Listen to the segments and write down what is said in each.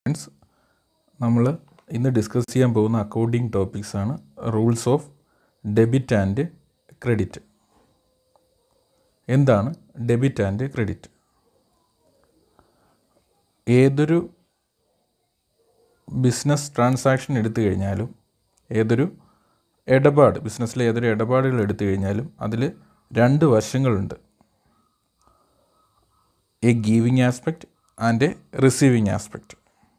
friends നമ്മൾ ഇന്ന് discuss ചെയ്യാൻ പോകുന്ന അക്കൗണ്ടിങ് ടോപ്പിക്സ് ആണ് rules of debit and credit എന്താണ് ഡെബിറ്റ് ആൻഡ് ക്രെഡിറ്റ് ഏതൊരു ബിസിനസ് ട്രാൻസാക്ഷൻ എടുത്തു കഴിഞ്ഞാലും ഏതൊരു ഇടപാട് ബിസിനസ്സിലെ ഏതൊരു ഇടപാടുകൾ എടുത്തു കഴിഞ്ഞാലും അതിൽ രണ്ട് വശങ്ങളുണ്ട് a giving aspect and a receiving aspect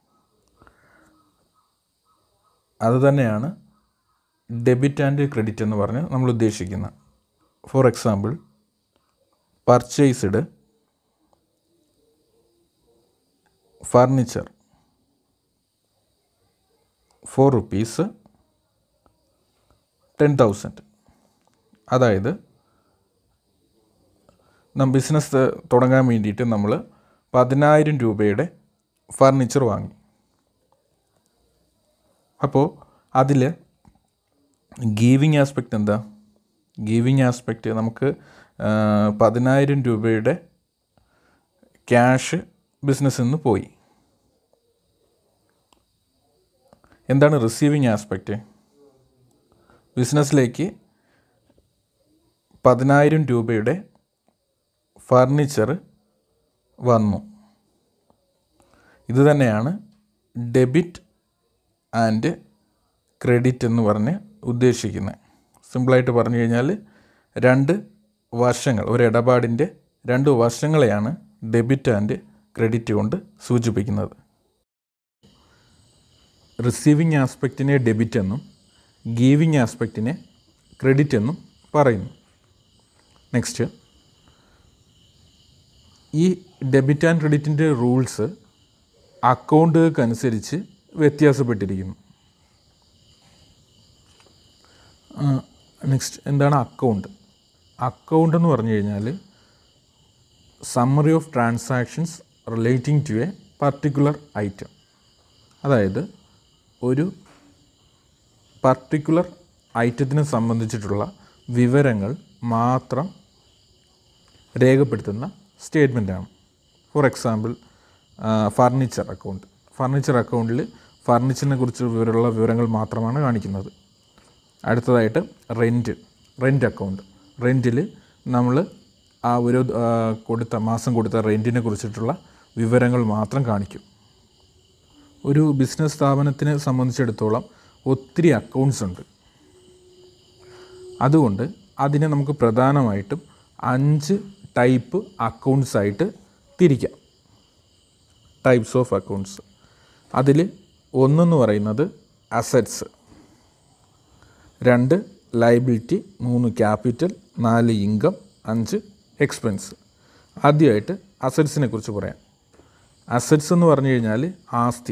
അത് തന്നെയാണ് ഡെബിറ്റ് ആൻഡ് ക്രെഡിറ്റ് എന്ന് പറഞ്ഞ് നമ്മൾ ഉദ്ദേശിക്കുന്നത് for example purchased furniture for rupees ten thousand അതായത് നം ബിസിനസ് തുടങ്ങാൻ വേണ്ടിയിട്ട് നമ്മൾ പതിനായിരം രൂപയുടെ ഫർണിച്ചർ വാങ്ങി അപ്പോൾ അതിൽ ഗീവിങ് ആസ്പെക്റ്റ് എന്താ ഗീവിങ് ആസ്പെക്റ്റ് നമുക്ക് ആ, പതിനായിരം രൂപയുടെ ക്യാഷ് ബിസിനസ്സിൽ നിന്ന് പോയി എന്താണ് റിസീവിങ് ആസ്പെക്റ്റ് ബിസിനസ്സിലേക്ക് പതിനായിരം രൂപയുടെ ഫർണിച്ചർ വന്നു ഇത് തന്നെയാണ് ഡെബിറ്റ് ആൻഡ് ക്രെഡിറ്റ് എന്ന് പറഞ്ഞ് ഉദ്ദേശിക്കുന്നത് സിമ്പിളായിട്ട് പറഞ്ഞു കഴിഞ്ഞാൽ രണ്ട് വർഷങ്ങൾ ഒരു ഇടപാടിൻ്റെ രണ്ട് വർഷങ്ങളെയാണ് ഡെബിറ്റ് ആൻഡ് ക്രെഡിറ്റ് കൊണ്ട് സൂചിപ്പിക്കുന്നത് റിസീവിങ് ആസ്പെക്റ്റിനെ ഡെബിറ്റ് എന്നും ഗീവിങ് ആസ്പെക്റ്റിനെ ക്രെഡിറ്റ് എന്നും പറയുന്നു നെക്സ്റ്റ് ഈ ഡെബിറ്റ് ആൻഡ് ക്രെഡിറ്റിൻ്റെ റൂൾസ് അക്കൗണ്ടുകൾക്കനുസരിച്ച് വ്യത്യാസപ്പെട്ടിരിക്കുന്നു നെക്സ്റ്റ് എന്താണ് അക്കൗണ്ട് അക്കൗണ്ട് എന്ന് പറഞ്ഞു കഴിഞ്ഞാൽ summary of transactions relating to a particular item അതായത് ഒരു പർട്ടിക്കുലർ ഐറ്റത്തിനെ സംബന്ധിച്ചിട്ടുള്ള വിവരങ്ങൾ മാത്രം രേഖപ്പെടുത്തുന്ന സ്റ്റേറ്റ്മെൻറ്റാണ് for example furniture account furniture അക്കൗണ്ടിൽ ഫർണിച്ചറിനെ കുറിച്ച് വിവരമുള്ള വിവരങ്ങൾ മാത്രമാണ് കാണിക്കുന്നത് അടുത്തതായിട്ട് റെൻറ്റ് റെൻറ്റ് അക്കൗണ്ട് റെൻറ്റിൽ നമ്മൾ ആ ഒരു ആ, കൊടുത്ത മാസം കൊടുത്ത റെൻറ്റിനെ കുറിച്ചിട്ടുള്ള വിവരങ്ങൾ മാത്രം കാണിക്കും ഒരു ബിസിനസ് സ്ഥാപനത്തിനെ സംബന്ധിച്ചിടത്തോളം ഒത്തിരി അക്കൗണ്ട്സ് ഉണ്ട് അതുകൊണ്ട് അതിനെ നമുക്ക് പ്രധാനമായിട്ടും അഞ്ച് ടൈപ്പ് അക്കൗണ്ട്സ് ആയിട്ട് തിരിക്കാം ടൈപ്സ് ഓഫ് അക്കൗണ്ട്സ് അതിൽ ഒന്നെന്ന് പറയുന്നത് അസറ്റ്സ് രണ്ട് ലൈബിലിറ്റി മൂന്ന് ക്യാപിറ്റൽ നാല് ഇൻകം അഞ്ച് എക്സ്പെൻസ് ആദ്യമായിട്ട് അസറ്റ്സിനെ കുറിച്ച് പറയാം അസറ്റ്സ് എന്ന് പറഞ്ഞു കഴിഞ്ഞാൽ ആസ്തി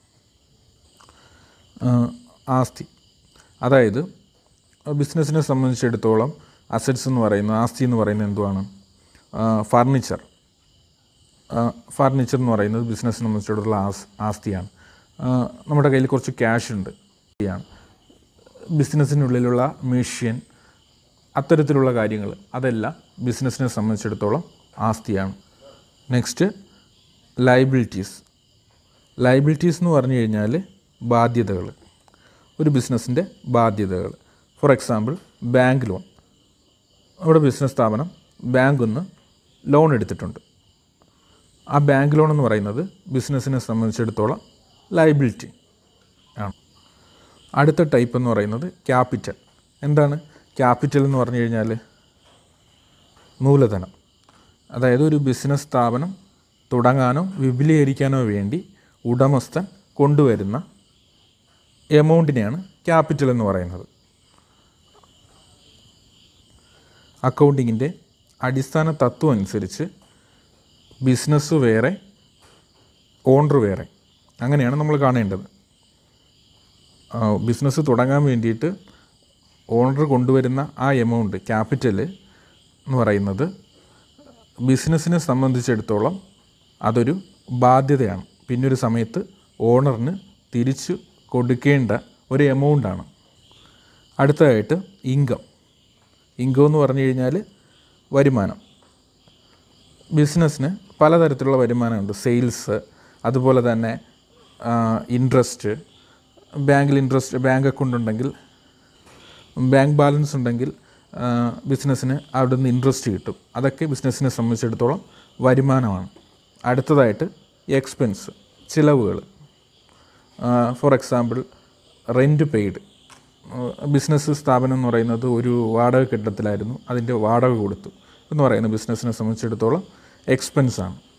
ആ, ആസ്തി അതായത് ബിസിനസ്സിനെ സംബന്ധിച്ചിടത്തോളം അസറ്റ്സ് എന്ന് പറയുന്നത് ആസ്തി എന്ന് പറയുന്നത് എന്തുവാണ് ഫർണിച്ചർ ഫർണിച്ചർ എന്ന് പറയുന്നത് ബിസിനസ്സിനെ സംബന്ധിച്ചിടത്തോളം ആസ് ആസ്തിയാണ് ആ, നമ്മുടെ കയ്യിൽ കുറച്ച് ക്യാഷ് ഉണ്ട് ആണ് ബിസിനസ്സിനുള്ളിലുള്ള മെഷീൻ അത്തരത്തിലുള്ള കാര്യങ്ങൾ അതെല്ലാം ബിസിനസ്സിനെ സംബന്ധിച്ചിടത്തോളം ആസ്തിയാണ് നെക്സ്റ്റ് ലൈബിലിറ്റീസ് ലൈബിലിറ്റീസ് എന്ന് പറഞ്ഞു കഴിഞ്ഞാൽ ബാധ്യതകൾ ഒരു ബിസിനസ്സിൻ്റെ ബാധ്യതകൾ ഫോർ എക്സാമ്പിൾ ബാങ്ക് ലോൺ നമ്മുടെ ബിസിനസ് സ്ഥാപനം ബാങ്കിൽ നിന്ന് ലോൺ എടുത്തിട്ടുണ്ട് ആ ബാങ്ക് ലോൺ എന്ന് പറയുന്നത് ബിസിനസ്സിനെ സംബന്ധിച്ചിടത്തോളം ലൈബിലിറ്റി ആണ് അടുത്ത ടൈപ്പ് എന്ന് പറയുന്നത് ക്യാപിറ്റൽ എന്താണ് ക്യാപിറ്റൽ എന്ന് പറഞ്ഞു കഴിഞ്ഞാൽ മൂലധനം അതായത് ഒരു ബിസിനസ് സ്ഥാപനം തുടങ്ങാനോ വിപുലീകരിക്കാനോ വേണ്ടി ഉടമസ്ഥൻ കൊണ്ടുവരുന്ന എമൗണ്ടിനെയാണ് ക്യാപിറ്റൽ എന്ന് പറയുന്നത് അക്കൗണ്ടിങ്ങിൻ്റെ അടിസ്ഥാന തത്വം അനുസരിച്ച് ബിസിനസ് വേറെ ഓണർ വേറെ അങ്ങനെയാണ് നമ്മൾ കാണേണ്ടത് ബിസിനസ് തുടങ്ങാൻ വേണ്ടിയിട്ട് ഓണർ കൊണ്ടുവരുന്ന ആ എമൗണ്ട് ക്യാപിറ്റൽ എന്ന് പറയുന്നത് ബിസിനസ്സിനെ സംബന്ധിച്ചിടത്തോളം അതൊരു ബാധ്യതയാണ് പിന്നൊരു സമയത്ത് ഓണറിന് തിരിച്ചു കൊടുക്കേണ്ട ഒരു എമൗണ്ടാണ് അടുത്തതായിട്ട് ഇൻകം ഇൻകം എന്ന് പറഞ്ഞു കഴിഞ്ഞാൽ വരുമാനം ബിസിനസ്സിന് പലതരത്തിലുള്ള വരുമാനമുണ്ട് സെയിൽസ് അതുപോലെ തന്നെ ഇൻട്രസ്റ്റ് ബാങ്കിൽ ഇൻട്രസ്റ്റ് ബാങ്ക് അക്കൗണ്ട് ഉണ്ടെങ്കിൽ ബാങ്ക് ബാലൻസ് ഉണ്ടെങ്കിൽ ആ, ബിസിനസ്സിന് അവിടെ നിന്ന് ഇൻട്രസ്റ്റ് കിട്ടും അതൊക്കെ ബിസിനസ്സിനെ സംബന്ധിച്ചിടത്തോളം വരുമാനമാണ് അടുത്തതായിട്ട് എക്സ്പെൻസ് ചിലവുകൾ for example rent paid business സ്ഥാപനം എന്ന് പറയുന്നത് ഒരു വാടക കെട്ടിടത്തിലായിരുന്നു അതിൻ്റെ വാടക കൊടുത്തു എന്ന് പറയുന്ന ബിസിനസ്സിനെ സംബന്ധിച്ചിടത്തോളം എക്സ്പെൻസാണ്